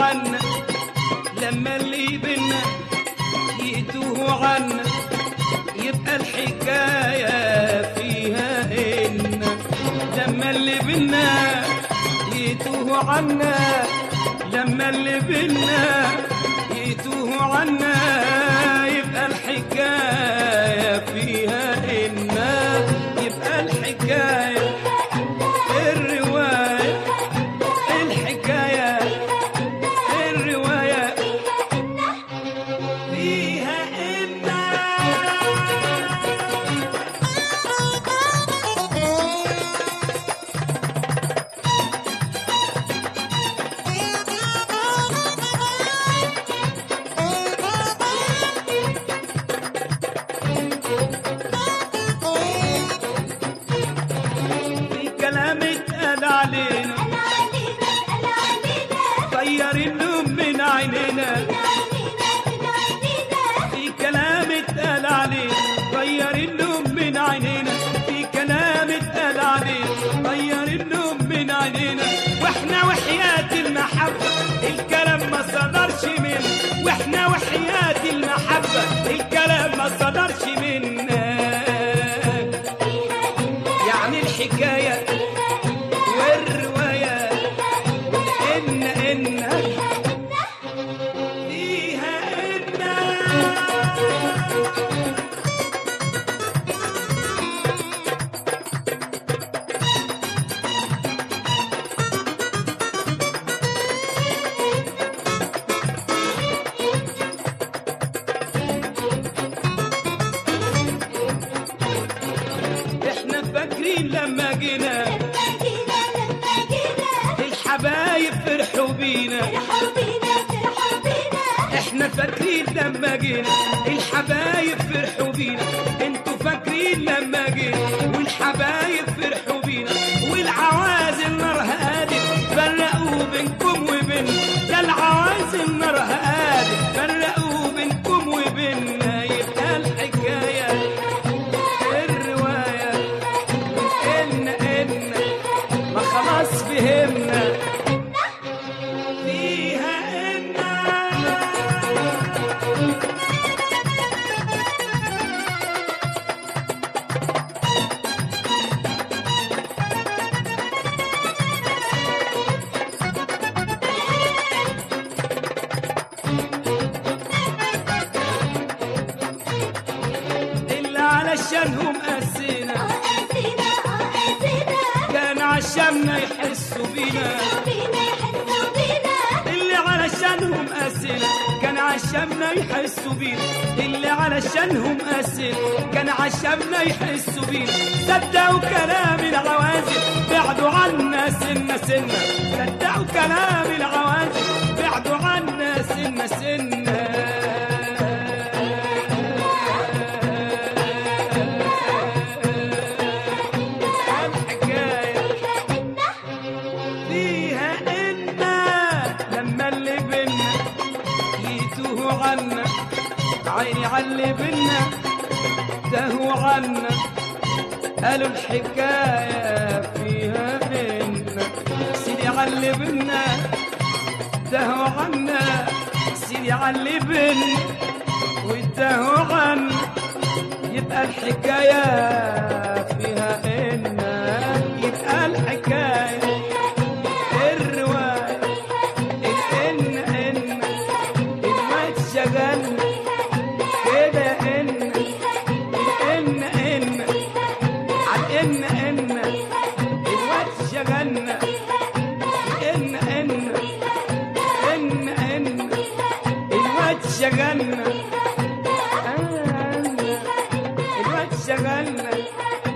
عنا لما اللي بينا يتوه عنا يبقى الحكاية فيها إن لما اللي بينا يتوه عنا لما اللي بينا يتوه عنا يبقى الحكاية فيها إن يبقى الحكاية الرواية الحكاية الرواية فيها إن في كلام اتقال علينا طير النوم من عينينا في كلام اتقال علينا طير النوم من عينينا في كلام اتقال علينا طير النوم من عينينا واحنا وحياة المحبة الكلام ما صدرش منا واحنا وحياة المحبة الكلام ما صدرش منا يعني الحكاية والرواية إن إن فيها إن احنا فاكرين لما جينا الحبايب فرحوا بينا احنا فاكرين لما جينا الحبايب فرحوا بينا انتوا فاكرين لما جينا والحبايب فرحوا بينا والعوازل نار هادت فرقوا بينكم وبيننا ده العوازل نار هادت فرقوا بينكم وبيننا يبقى الحكايه الروايه ان ان ما خلاص فهمنا فيها ان اللي علشانهم قسينا كان عشاننا يحسوا بينا اللي علشانهم قاسينا كان عشاننا يحسوا بينا اللي علشانهم قاسينا كان عشاننا يحسوا بينا صدقوا كلام العوازل بعدوا عنا سنة سنة صدقوا كلام العوازل بعدوا عنا سنة سنة الحكاية فيها إن لما اللي بينا يتوه عنا عيني علي بينا تهوا عنا قالوا الحكاية فيها إن سيدي علي بينا تهوا عنا سيدي علي بينا وتهوا عنا يبقى الحكاية فيها إن يبقى الحكاية الرواية الإن إن الوقت شغلنا كده إن الإن إن عالإن إن الوقت شغلنا إن إن إن إن الوقت شغلنا الوقت شغلنا